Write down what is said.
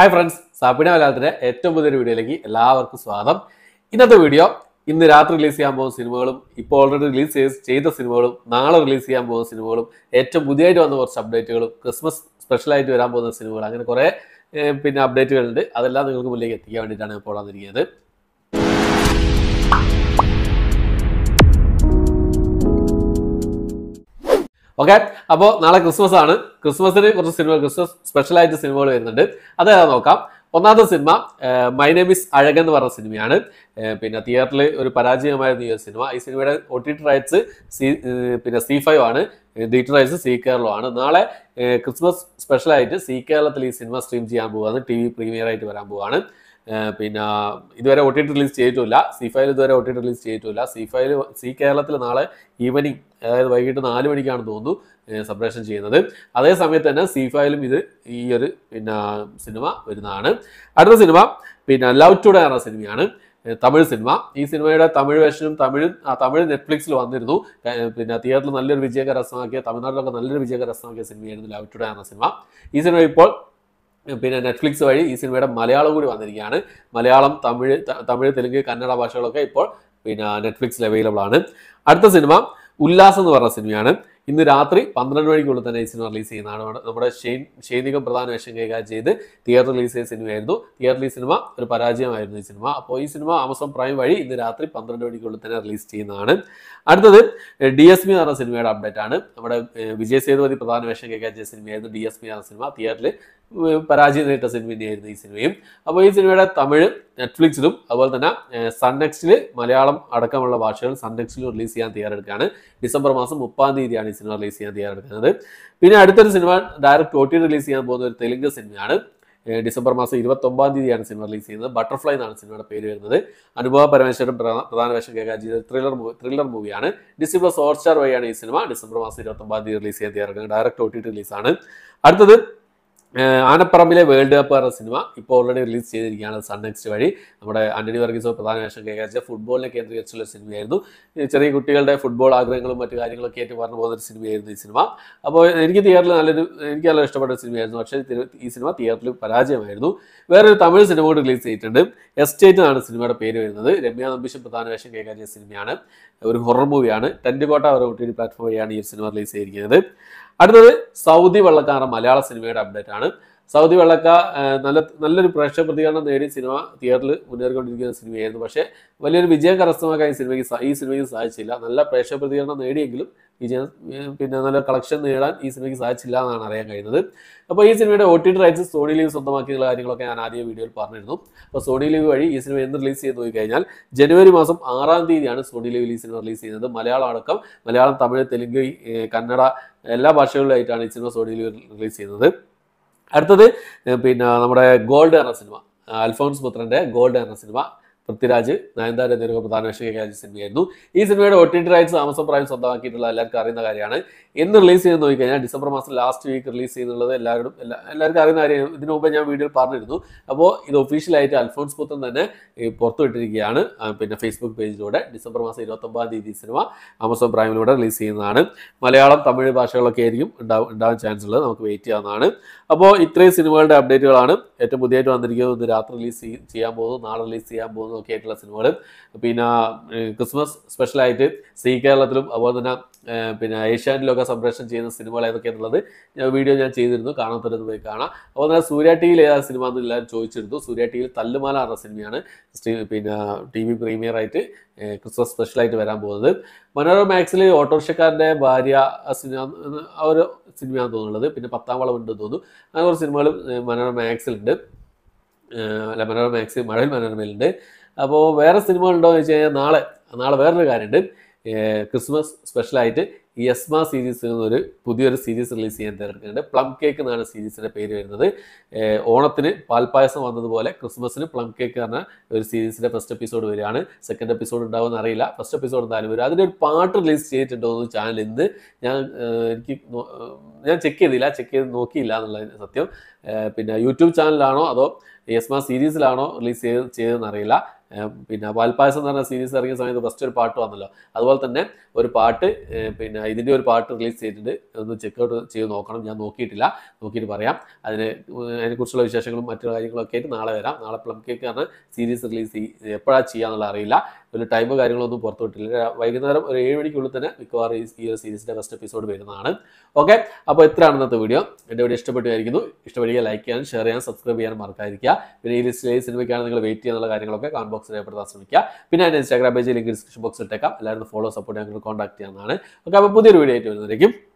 hi friends സാപ്പിന മലയാളത്തിന്റെ ഏറ്റവും പുതിയൊരു വീഡിയോയിലേക്ക് എല്ലാവർക്കും സ്വാഗതം ഇന്നത്തെ വീഡിയോ ഇന്ന് രാത്രി റിലീസ് ചെയ്യാൻ പോകുന്ന സിനിമകളും ഇപ്പോൾ ഓൾറെഡി റിലീസ് ചെയ്ത സിനിമകളും നാളെ റിലീസ് ചെയ്യാൻ പോകുന്ന സിനിമകളും ഏറ്റവും പുതിയതായിട്ട് വന്ന കുറച്ച് അപ്ഡേറ്റുകളും ക്രിസ്മസ് സ്പെഷ്യലായിട്ട് വരാൻ പോകുന്ന സിനിമകൾ അങ്ങനെ കുറേ ഏഹ്, പിന്നെ അപ്ഡേറ്റുകളുണ്ട് അതെല്ലാം നിങ്ങൾക്ക് മുന്നിലേക്ക് എത്തിക്കാൻ വേണ്ടിയിട്ടാണ് ഇപ്പോൾ വന്നിരിക്കുന്നത് ഓക്കെ അപ്പോൾ നാളെ ക്രിസ്മസ് ആണ് ക്രിസ്മസിന് കുറച്ച് സിനിമ ക്രിസ്മസ് സ്പെഷ്യലായിട്ട് സിനിമകൾ വരുന്നുണ്ട് അത് ഏതാ നോക്കാം ഒന്നാമത്തെ സിനിമ മൈ നെയിം ഇസ് അഴകൻ എന്ന് പറഞ്ഞ സിനിമയാണ് ഏഹ് പിന്നെ തിയേറ്ററിൽ ഒരു പരാജയമായിരുന്നു ഈ ഒരു സിനിമ ഈ സിനിമയുടെ O T T rights Zee ഏഹ് പിന്നെ സി ഫൈവ് ആണ് ഡിജിറ്റൽ റൈറ്റ്സ് സി കേരളം ആണ് നാളെ ഏഹ് ക്രിസ്മസ് സ്പെഷ്യലായിട്ട് സി കേരളത്തിൽ ഈ സിനിമ സ്ട്രീം ചെയ്യാൻ പോവാണ് ടി വി പ്രീമിയർ ആയിട്ട് വരാൻ പോവാണ് ഏഹ് പിന്നെ ഇതുവരെ ഒ ടി ടി റിലീസ് ചെയ്തിട്ടില്ല സി ഫൈൽ ഇതുവരെ ഒ ടി ടി റിലീസ് ചെയ്തിട്ടില്ല സി ഫൈൽ സി കേരളത്തിൽ നാളെ ഈവനിങ് അതായത് വൈകിട്ട് നാല് മണിക്കാണ് തോന്നുന്നു സപ്രേഷൻ ചെയ്യുന്നത് അതേ സമയത്ത് തന്നെ സി ഫൈലും ഇത് ഈ ഒരു പിന്നെ സിനിമ വരുന്നതാണ് അടുത്ത സിനിമ പിന്നെ ലവ് ടുഡേ എന്ന സിനിമയാണ് ഏഹ് തമിഴ് സിനിമ ഈ സിനിമയുടെ തമിഴ് വേർഷനും തമിഴ് ആ, തമിഴ് നെറ്റ്ഫ്ലിക്സിൽ വന്നിരുന്നു ഏഹ് പിന്നെ തിയേറ്ററിൽ നല്ലൊരു വിജയം കരസ്ഥമാക്കിയ തമിഴ്നാട്ടിലൊക്കെ നല്ലൊരു വിജയം കരസ്ഥമാക്കിയ സിനിമയായിരുന്നു ലവ് ടുഡേ എന്ന സിനിമ ഈ സിനിമ ഇപ്പോൾ പിന്നെ നെറ്റ്ഫ്ലിക്സ് വഴി ഈ സിനിമയുടെ മലയാളം കൂടി വന്നിരിക്കുകയാണ് മലയാളം തമിഴ് ത- തമിഴ് തെലുങ്ക് കന്നഡ ഭാഷകളൊക്കെ ഇപ്പോൾ പിന്നെ നെറ്റ്ഫ്ലിക്സിൽ അവൈലബിൾ ആണ് അടുത്ത സിനിമ ഉല്ലാസം എന്ന് പറഞ്ഞ സിനിമയാണ് ഇന്ന് രാത്രി പന്ത്രണ്ട് മണിക്കുള്ളിൽ തന്നെ ഈ സിനിമ റിലീസ് ചെയ്യുന്നതാണ് നമ്മുടെ- നമ്മുടെ ഷെയ്ൻ ഷെയ്നികം പ്രധാന വേഷം കൈകാര്യം ചെയ്ത് തിയേറ്റർ റിലീസ് ചെയ്ത സിനിമയായിരുന്നു തിയേറ്ററിൽ ഈ സിനിമ ഒരു പരാജയമായിരുന്നു ഈ സിനിമ അപ്പോൾ ഈ സിനിമ ആമസോൺ പ്രൈം വഴി ഇന്ന് രാത്രി പന്ത്രണ്ട് മണിക്കുള്ളിൽ തന്നെ റിലീസ് ചെയ്യുന്നതാണ് അടുത്തത് ഡി എസ് പി എന്ന് പറഞ്ഞ സിനിമയുടെ അപ്ഡേറ്റ് ആണ് നമ്മുടെ ഏഹ്, വിജയ് സേതുപതി പ്രധാന വേഷം കൈകാര്യം ചെയ്ത സിനിമയായിരുന്നു ഡി എസ് പി എന്ന സിനിമ തിയേറ്ററിൽ ഏഹ്, പരാജയം നേരിട്ട സിനിമ തന്നെയായിരുന്നു ഈ സിനിമയും അപ്പോൾ ഈ സിനിമയുടെ തമിഴ് നെറ്റ്ഫ്ലിക്സിലും അതുപോലെ തന്നെ സൺ നെക്സ്റ്റിൽ മലയാളം അടക്കമുള്ള ഭാഷകൾ സൺ നെക്സ്റ്റിലും റിലീസ് ചെയ്യാൻ തയ്യാറെടുക്കുകയാണ് ഡിസംബർ മാസം മുപ്പാം തീയതിയാണ് ഈ സിനിമ റിലീസ് ചെയ്യാൻ തയ്യാറെടുക്കുന്നത് പിന്നെ അടുത്തൊരു സിനിമ ഡയറക്റ്റ് ഒ ടി റിലീസ് ചെയ്യാൻ പോകുന്ന ഒരു തെലുങ്ക് സിനിമയാണ് ഏഹ് ഡിസംബർ മാസം ഇരുപത്തി ഒമ്പതാം തീയതിയാണ് സിനിമ റിലീസ് ചെയ്യുന്നത് ബട്ടർഫ്ലൈ എന്നാണ് സിനിമയുടെ പേര് വരുന്നത് അനുഭവ പരമേശ്വരൻ പ്രധാന പ്രധാന വേഷം കൈകാര്യം ചെയ്ത ത്രില്ലർ മൂവി ത്രില്ലർ മൂവിയാണ് ഡിസി പ്ലസ് ഹോട്ട്സ്റ്റാർ വഴിയാണ് ഈ സിനിമ ഡിസംബർ മാസം ഇരുപത്തി ഒമ്പതാം തീയതി റിലീസ് ചെയ്യാൻ തയ്യാറെടുക്കുന്നത് ഡയറക്റ്റ് ഒ ടി റിലീസാണ് അടുത്തത് ഏഹ് ആനപ്പറമ്പിലെ വേൾഡ് കപ്പ് എന്ന സിനിമ ഇപ്പോൾ ഓൾറെഡി റിലീസ് ചെയ്തിരിക്കുകയാണ് സൺ നെക്സ്റ്റ് വഴി നമ്മുടെ ആന്റണി വർഗീസോ പ്രധാന വേഷം കൈകാരിച്ച ഫുട്ബോളിനെ കേന്ദ്രീകരിച്ചുള്ള സിനിമയായിരുന്നു ഈ ചെറിയ കുട്ടികളുടെ ഫുട്ബോൾ ആഗ്രഹങ്ങളും മറ്റു കാര്യങ്ങളൊക്കെ ആയിട്ട് പറഞ്ഞു പോകുന്ന ഒരു സിനിമയായിരുന്നു ഈ സിനിമ അപ്പോൾ എനിക്ക് തിയേറ്ററിൽ നല്ലൊരു എനിക്ക് നല്ല ഇഷ്ടപ്പെട്ട ഒരു സിനിമയായിരുന്നു പക്ഷേ തിരു- ഈ സിനിമ തിയേറ്ററിൽ പരാജയമായിരുന്നു വേറൊരു തമിഴ് സിനിമ കൂടി റിലീസ് ചെയ്തിട്ടുണ്ട് എസ്റ്റേറ്റ് എന്നാണ് സിനിമയുടെ പേര് വരുന്നത് രമ്യ നമ്പീശൻ പ്രധാന വേഷം കൈകാര്യം ചെയ്ത സിനിമയാണ് ഒരു ഹൊറർ മൂവിയാണ് ടെൻറ്റ് കോട്ട ഒരു ഒ ടി ടി പ്ലാറ്റ്ഫോം വഴിയാണ് ഈ ഒരു സിനിമ റിലീസ് ചെയ്തിരിക്കുന്നത് അടുത്തത് സൗദി വെള്ളക്കാരൻ മലയാള സിനിമയുടെ അപ്ഡേറ്റ് ആണ് സൗദി വെള്ളക്ക ആ, നല്ല നല്ലൊരു പ്രേക്ഷക പ്രതികരണം നേടിയ സിനിമ തിയേറ്ററിൽ മുന്നേറിക്കൊണ്ടിരിക്കുന്ന സിനിമയായിരുന്നു പക്ഷേ വലിയൊരു വിജയം കരസ്ഥമാക്കാൻ ഈ സിനിമയ്ക്ക് സാ- ഈ സിനിമയ്ക്ക് സാധിച്ചില്ല നല്ല പ്രേക്ഷക പ്രതികരണം നേടിയെങ്കിലും വിജയം ഏർ പിന്നെ നല്ല കളക്ഷൻ നേടാൻ ഈ സിനിമയ്ക്ക് സാധിച്ചില്ല എന്നാണ് അറിയാൻ കഴിയുന്നത് അപ്പോൾ ഈ സിനിമയുടെ O T T rights Sony Liv സ്വന്തമാക്കിയുള്ള കാര്യങ്ങളൊക്കെ ഞാൻ ആദ്യ വീഡിയോയിൽ പറഞ്ഞിരുന്നു അപ്പോൾ സോണി ലീവ് വഴി ഈ സിനിമ എന്ന് റിലീസ് ചെയ്ത് പോയി കഴിഞ്ഞാൽ ജനുവരി മാസം ആറാം തീയതിയാണ് സോണി ലീവിൽ ഈ സിനിമ റിലീസ് ചെയ്യുന്നത് മലയാളം അടക്കം മലയാളം തമിഴ് തെലുങ്ക് ഏർ കന്നഡ എല്ലാ ഭാഷകളിലായിട്ടാണ് ഈ സിനിമ സോണി ലീവ് റിലീസ് ചെയ്യുന്നത് അടുത്തത് ഏർ പിന്നെ നമ്മുടെ ഗോൾഡ് എന്ന സിനിമ അൽഫോൺസ് പുത്രൻ്റെ ഗോൾഡ് എന്ന സിനിമ പൃഥ്വിരാജ് നയൻതാര എന്നിവരൊക്കെ പ്രധാന വേഷം കൈകാര്യം സിനിമയായിരുന്നു ഈ സിനിമയുടെ O T T rights Amazon Prime സ്വന്തമാക്കിയിട്ടുള്ള എല്ലാവർക്കും അറിയുന്ന കാര്യമാണ് എന്ന് റിലീസ് ചെയ്ത് നോക്കിക്കഴിഞ്ഞാൽ ഡിസംബർ മാസം ലാസ്റ്റ് വീക്ക് റിലീസ് ചെയ്യുന്നുള്ളത് എല്ലാവരും എല്ലാ എല്ലാവർക്കും അറിയുന്ന കാര്യം ഇതിനു മുമ്പ് ഞാൻ വീഡിയോയിൽ പറഞ്ഞിരുന്നു അപ്പോൾ ഇത് ഒഫീഷ്യലായിട്ട് അൽഫോൺസ് പുത്തൻ തന്നെ ഈ പുറത്തുവിട്ടിരിക്കുകയാണ് ആ, പിന്നെ ഫേസ്ബുക്ക് പേജിലൂടെ ഡിസംബർ മാസം ഇരുപത്തൊമ്പതാം തീയതി ഈ സിനിമ ആമസോൺ പ്രൈമിലൂടെ റിലീസ് ചെയ്യുന്നതാണ് മലയാളം തമിഴ് ഭാഷകളൊക്കെ ആയിരിക്കും ഉണ്ടാവും ഉണ്ടാവാൻ ചാൻസ് ഉള്ളത് നമുക്ക് വെയിറ്റ് ചെയ്യാവുന്നതാണ് അപ്പോൾ ഇത്രയും സിനിമകളുടെ അപ്ഡേറ്റുകളാണ് ഏറ്റവും പുതിയതായിട്ട് വന്നിരിക്കുന്നത് ഇന്ന് രാത്രി റിലീസ് ചെയ്യാൻ പോകുന്നു നാളെ റിലീസ് ചെയ്യാൻ പോകുന്നു ഒക്കെ ആയിട്ടുള്ള സിനിമകൾ പിന്നെ ഏഹ്, ക്രിസ്മസ് സ്പെഷ്യലായിട്ട് സി കേരളത്തിലും അതുപോലെ തന്നെ ഏഹ്, പിന്നെ ഏഷ്യാനിലൊക്കെ സംപ്രേഷണം ചെയ്യുന്ന സിനിമകൾ ഏതൊക്കെയാണെന്നുള്ളത് ഞാൻ വീഡിയോ ഞാൻ ചെയ്തിരുന്നു കാണാത്തവരത് പോയി കാണാം അപ്പോൾ തന്നെ സൂര്യ ടി വിയിൽ ഏതാ സിനിമ എന്ന് എല്ലാവരും ചോദിച്ചിരുന്നു സൂര്യ ടി വിയിൽ തല്ലുമാല എന്ന സിനിമയാണ് സ്ട്രീ- പിന്നെ ടി വി പ്രീമിയർ ആയിട്ട് ഏഹ്, ക്രിസ്മസ് സ്പെഷ്യലായിട്ട് വരാൻ പോകുന്നത് മനോരമ മാക്സിൽ ഓട്ടോറിക്ഷക്കാരൻ്റെ ഭാര്യ ആ സിനിമ ആ ഒരു സിനിമയാണെന്ന് തോന്നുന്നത് പിന്നെ പത്താം വളവുണ്ട് തോന്നുന്നു അങ്ങനെ കുറച്ച് സിനിമകളും ഏഹ്, മനോരമ മാക്സിലുണ്ട് ഏഹ്, അല്ല മനോരമ മാക്സ് മഴയിൽ മനോരമയിലുണ്ട് അപ്പോൾ വേറെ സിനിമകളുണ്ടോ എന്ന് വെച്ച് കഴിഞ്ഞാൽ നാളെ നാളെ വേറൊരു കാര്യമുണ്ട് ഏഹ്, ക്രിസ്മസ് സ്പെഷ്യലായിട്ട് ഈ എസ്മ സീരീസ് എന്നൊരു പുതിയൊരു സീരീസ് റിലീസ് ചെയ്യാൻ തിരഞ്ഞെടുക്കുന്നുണ്ട് പ്ലം കേക്ക് എന്നാണ് സീരീസിൻ്റെ പേര് വരുന്നത് ഏഹ്, ഓണത്തിന് പാൽപ്പായസം വന്നതുപോലെ ക്രിസ്മസിന് പ്ലം കേക്ക് എന്ന ഒരു സീരീസിൻ്റെ ഫസ്റ്റ് എപ്പിസോഡ് വരികയാണ് സെക്കൻഡ് എപ്പിസോഡ് ഉണ്ടാവുമെന്ന് അറിയില്ല ഫസ്റ്റ് എപ്പിസോഡ് എന്തായാലും വരും അതിൻ്റെ ഒരു പാട്ട് റിലീസ് ചെയ്തിട്ടുണ്ടോ എന്ന് ചാനൽ ഇന്ന് ഞാൻ ഏഹ്, എനിക്ക് നോ- ഏഹ്, ഞാൻ ചെക്ക് ചെയ്തില്ല ചെക്ക് ചെയ്ത് നോക്കിയില്ല എന്നുള്ളത് സത്യം ഏഹ്, പിന്നെ യൂട്യൂബ് ചാനലാണോ അതോ യസ്മ സീരീസിലാണോ റിലീസ് ചെയ്ത് ചെയ്തതെന്ന് അറിയില്ല ഏഹ്, പിന്നെ പാൽപ്പായസം എന്ന് പറഞ്ഞ സീരീസ് ഇറങ്ങിയ സമയത്ത് ഫസ്റ്റ് ഒരു പാട്ട് വന്നല്ലോ അതുപോലെ തന്നെ ഒരു പാട്ട് ഏഹ്, പിന്നെ ഇതിൻ്റെ ഒരു പാട്ട് റിലീസ് ചെയ്തിട്ടുണ്ട് ഒന്ന് ചെക്ക് ഔട്ട് ചെയ്ത് നോക്കണം ഞാൻ നോക്കിയിട്ടില്ല നോക്കിയിട്ട് പറയാം അതിന് അതിനെക്കുറിച്ചുള്ള വിശേഷങ്ങളും മറ്റു കാര്യങ്ങളൊക്കെ ആയിട്ട് നാളെ വരാം നാളെ പ്ലം കേക്ക് ആണ് സീരീസ് റിലീസ് എപ്പോഴാണ് ചെയ്യാന്നുള്ള അറിയില്ല ഒരു ടൈം കാര്യങ്ങളൊന്നും പുറത്തു വിട്ടില്ല വൈകുന്നേരം ഒരു ഏഴ് മണിക്കുള്ളിൽ തന്നെ മിക്കവാറും ഈ ഈ ഒരു സീരീസിൻ്റെ ഫസ്റ്റ് എപ്പിസോഡ് വരുന്നതാണ് ഓക്കെ അപ്പോൾ ഇത്രയാണ് ഇന്നത്തെ വീഡിയോ എൻ്റെ വീഡിയോ ഇഷ്ടപ്പെട്ടുമായിരിക്കുന്നു ഇഷ്ടപ്പെടുക ലൈക്ക് ചെയ്യാനും ഷെയർ ചെയ്യാനും സബ്സ്ക്രൈബ് ചെയ്യാനും മറക്കാതിരിക്കുക പിന്നെ ഈ ലിസ്റ്റിലെ സിനിമയ്ക്കാണ് നിങ്ങൾ വെയിറ്റ് ചെയ്യാനുള്ള കാര്യങ്ങളൊക്കെ കമന്റ് ബോക്സിൽ രേഖപ്പെടുത്താൻ ശ്രമിക്കുക പിന്നെ എൻ്റെ ഇൻസ്റ്റാഗ്രാം പേജ് ലിങ്ക് ഡിസ്ക്രിപ്ഷൻ ബോക്സിൽ ഇട്ടേക്കാം എല്ലാവരും ഫോളോ സപ്പോർട്ട് ഞങ്ങൾ കോൺടാക്ട് ചെയ്യാവുന്നതാണ് ഓക്കെ അപ്പോൾ പുതിയൊരു വീഡിയോ ആയിട്ട് വരുന്നതായിരിക്കും